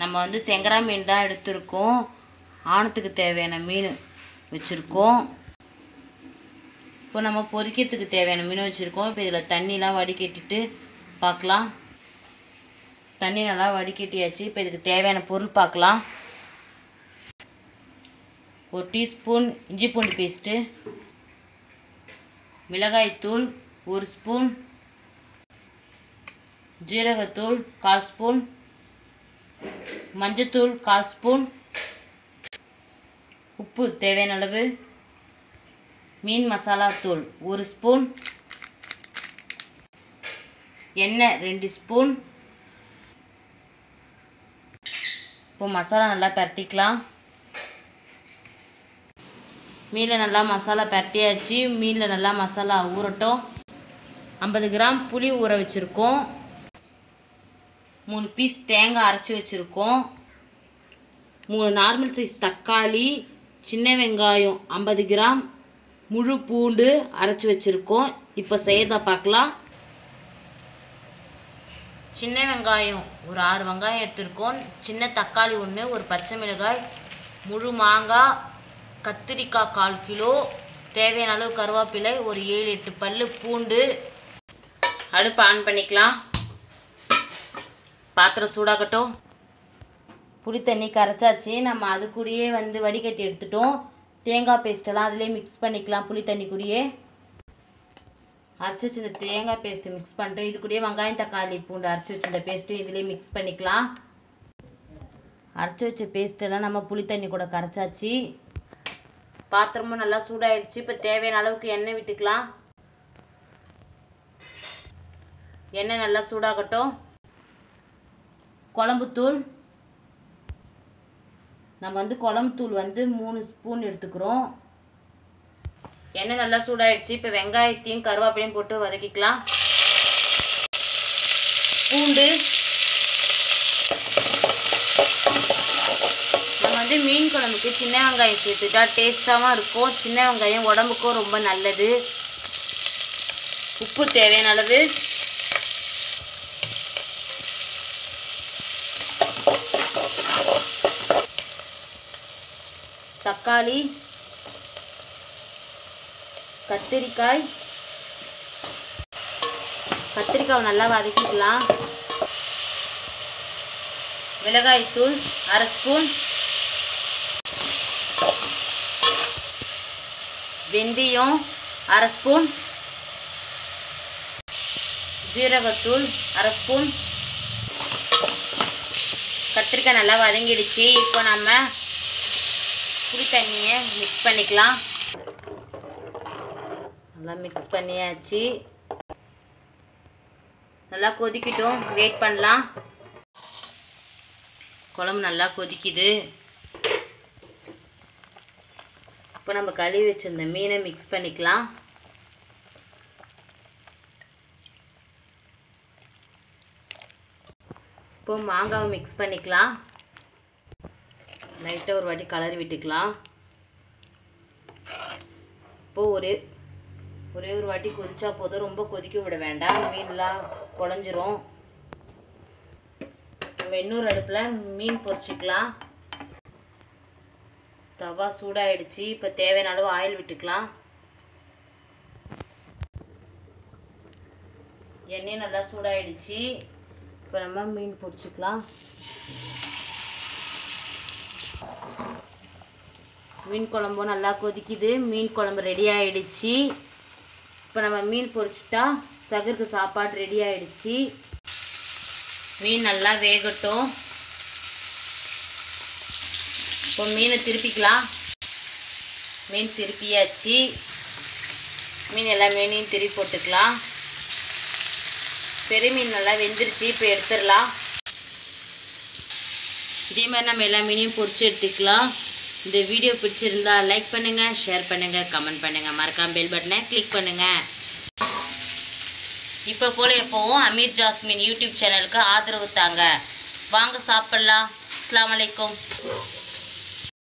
நம்ம வந்து செங்கரா மீன் தான் எடுத்திருக்கோம் ஆணத்துக்கு தேவையான மீன் வச்சுருக்கோம் இப்போ நம்ம பொரிக்கிறதுக்கு தேவையான மீன் வச்சுருக்கோம் இப்போ இதில் தண்ணிலாம் வடிகட்டிட்டு பார்க்கலாம் தண்ணி நல்லா வடிகட்டியாச்சு இப்போ இதுக்கு தேவையான பொருள் பார்க்கலாம் ஒரு டீஸ்பூன் இஞ்சி பூண்டு பேஸ்ட்டு மிளகாய்த்தூள் ஒரு ஸ்பூன் ஜீரகத்தூள் கால் ஸ்பூன் மஞ்சத்தூள் கால் ஸ்பூன் உப்பு தேவையான அளவு மீன் மசாலா தூள் ஒரு ஸ்பூன் எண்ணெய் ரெண்டு ஸ்பூன் இப்போ மசாலா நல்லா பரட்டிக்கலாம் மீனில் நல்லா மசாலா பரட்டியாச்சு மீனில் நல்லா மசாலா ஊறட்டும் ஐம்பது கிராம் புளி ஊற வச்சுருக்கோம் மூணு பீஸ் தேங்காய் அரைச்சி வச்சுருக்கோம் மூணு நார்மல் சைஸ் தக்காளி சின்ன வெங்காயம் ஐம்பது கிராம் முழு பூண்டு அரைச்சி வச்சுருக்கோம் இப்போ செய்கிறத பார்க்கலாம் சின்ன வெங்காயம் ஒரு ஆறு வெங்காயம் எடுத்திருக்கோம் சின்ன தக்காளி ஒன்று ஒரு பச்சை மிளகாய் முழு மாங்காய் கத்திரிக்காய் கால் கிலோ தேவையான அளவு கருவேப்பிலை ஒரு ஏழு எட்டு பல்லு பூண்டு அடுப்பு ஆன் பண்ணிக்கலாம் பாத்திரம் சூடாகட்டும் புளி தண்ணி கரைச்சாச்சு நம்ம அது கூடயே வந்து வடிகட்டி எடுத்துட்டோம் தேங்காய் பேஸ்ட்டெல்லாம் அதிலே மிக்ஸ் பண்ணிக்கலாம் புளி தண்ணி கூடயே அரைச்சி வச்சிருந்த தேங்காய் பேஸ்ட்டு மிக்ஸ் பண்ணிட்டோம் இது கூடயே வெங்காயம் தக்காளி பூண்டு அரைச்சி வச்சிருந்த பேஸ்ட்டும் இதிலே மிக்ஸ் பண்ணிக்கலாம் அரைச்சி வச்ச பேஸ்ட்டெல்லாம் நம்ம புளி தண்ணி கூட கரைச்சாச்சு பாத்திரமும் நல்லா சூடாயிடுச்சு இப்போ தேவையான அளவுக்கு எண்ணெய் விட்டுக்கலாம் எண்ணெய் நல்லா சூடாகட்டும் குழம்புத்தூள் நம்ம வந்து குழம்புத்தூள் வந்து மூணு ஸ்பூன் எடுத்துக்கிறோம் எண்ணெய் நல்லா சூடாயிடுச்சு இப்போ வெங்காயத்தையும் கருவேப்பிலையும் போட்டு வதக்கிக்கலாம் பூண்டு நம்ம வந்து மீன் குழம்புக்கு சின்ன வெங்காயம் சேர்த்துட்டா டேஸ்டாகவும் இருக்கும் சின்ன வெங்காயம் உடம்புக்கும் ரொம்ப நல்லது உப்பு தேவையான அளவு தக்காளி கத்திரிக்காய் கத்திரிக்காய் நல்லா வதக்கிக்கலாம் மிளகாய்த்தூள் அரை ஸ்பூன் வெந்தயம் அரை ஸ்பூன் ஜீரகத்தூள் அரை ஸ்பூன் கத்திரிக்காய் நல்லா வதங்கிடுச்சு இப்போ நம்ம புளி தண்ணியை மிக்ஸ் பண்ணிக்கலாம் நல்லா மிக்ஸ் பண்ணியாச்சு நல்லா கொதிக்கட்டும் வெயிட் பண்ணலாம் குழம்பு நல்லா கொதிக்குது இப்போ நம்ம கழுவி வச்சிருந்த மீனை மிக்ஸ் பண்ணிக்கலாம் இப்போ மாங்காவை மிக்ஸ் பண்ணிக்கலாம் லைட்டாக ஒரு வாட்டி கலரி விட்டுக்கலாம் இப்போ ஒரே ஒரே ஒரு வாட்டி கொதிச்சா போதும் ரொம்ப கொதிக்க விட வேண்டாம் மீன்லாம் குழஞ்சிரும் நம்ம இன்னொரு அடுப்பில் மீன் பொரிச்சிக்கலாம் தவா சூடாயிடுச்சு இப்போ தேவையான அளவு ஆயில் விட்டுக்கலாம் எண்ணெய் நல்லா சூடாயிடுச்சு இப்போ நம்ம மீன் பொரிச்சுக்கலாம் மீன் குழம்பும் நல்லா கொதிக்குது மீன் குழம்பு ரெடி ஆயிடுச்சு இப்போ நம்ம மீன் பொரிச்சிட்டா சகருக்கு சாப்பாடு ரெடி ஆயிடுச்சு மீன் நல்லா வேகட்டும் இப்போ மீனை திருப்பிக்கலாம் மீன் திருப்பியாச்சு மீன் எல்லா மீனையும் திருப்பி போட்டுக்கலாம் பெரிய மீன் நல்லா வெந்துருச்சு இப்போ எடுத்துடலாம் இதே மாதிரி நம்ம எல்லா மீனையும் பொரிச்சு எடுத்துக்கலாம் இந்த வீடியோ பிடிச்சிருந்தா லைக் பண்ணுங்க ஷேர் பண்ணுங்க கமெண்ட் பண்ணுங்க மறக்காம பெல் பட்டனை கிளிக் பண்ணுங்க இப்போ போல எப்பவும் அமீர் ஜாஸ்மின் யூடியூப் சேனலுக்கு ஆதரவு தாங்க வாங்க சாப்பிடலாம் அஸ்ஸலாமு அலைக்கும்